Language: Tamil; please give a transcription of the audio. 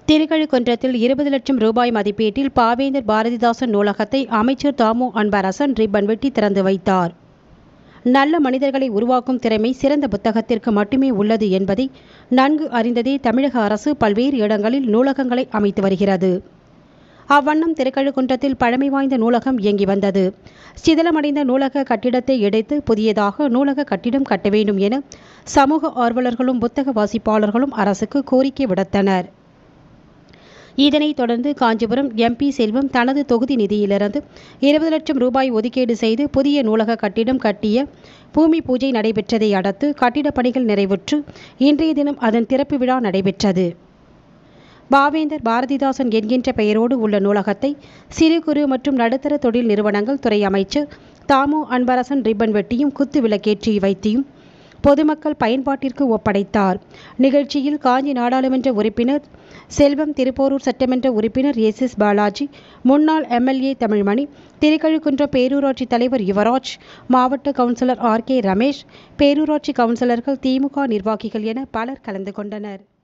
திருக்கழுக்குன்றத்தில் இருபது லட்சம் ரூபாய் மதிப்பீட்டில் பாவேந்தர் பாரதிதாசன் நூலகத்தை அமைச்சர் தாமு அன்பரசன் ரிப்பன் வெட்டி திறந்து வைத்தார் நல்ல மனிதர்களை உருவாக்கும் திறமை சிறந்த புத்தகத்திற்கு மட்டுமே உள்ளது என்பதை நன்கு அறிந்ததே தமிழக அரசு பல்வேறு இடங்களில் நூலகங்களை அமைத்து வருகிறது அவ்வண்ணம் திருக்கழுக்குன்றத்தில் பழமை வாய்ந்த நூலகம் இயங்கி வந்தது சிதிலமடைந்த நூலக கட்டிடத்தை இடைத்து புதியதாக நூலக கட்டிடம் கட்ட வேண்டும் என சமூக ஆர்வலர்களும் புத்தக வாசிப்பாளர்களும் அரசுக்கு கோரிக்கை விடுத்தனர் இதனைத் தொடர்ந்து காஞ்சிபுரம் எம்பி செல்வம் தனது தொகுதி நிதியிலிருந்து இருபது லட்சம் ரூபாய் ஒதுக்கீடு செய்து புதிய நூலக கட்டிடம் கட்டிய பூமி பூஜை நடைபெற்றதை அடுத்து கட்டிடப் பணிகள் நிறைவுற்று இன்றைய தினம் அதன் திறப்பு விழா நடைபெற்றது பாவேந்தர் பாரதிதாசன் என்கின்ற பெயரோடு உள்ள நூலகத்தை சிறு குறு மற்றும் நடுத்தர தொழில் நிறுவனங்கள் துறை அமைச்சர் தாமு அன்பரசன் ரிப்பன் வெட்டியும் குத்து விளக்கேற்றி வைத்தியும் பொதுமக்கள் பயன்பாட்டிற்கு ஒப்படைத்தார் நிகழ்ச்சியில் காஞ்சி நாடாளுமன்ற உறுப்பினர் செல்வம் திருப்போரூர் சட்டமன்ற உறுப்பினர் எஸ் எஸ் பாலாஜி முன்னாள் எம்எல்ஏ தமிழ்மணி திருக்கழுக்குன்றம் பேரூராட்சி தலைவர் யுவராஜ் மாவட்ட கவுன்சிலர் ஆர் கே ரமேஷ் பேரூராட்சி கவுன்சிலர்கள் திமுக நிர்வாகிகள் என பலர் கலந்து கொண்டனர்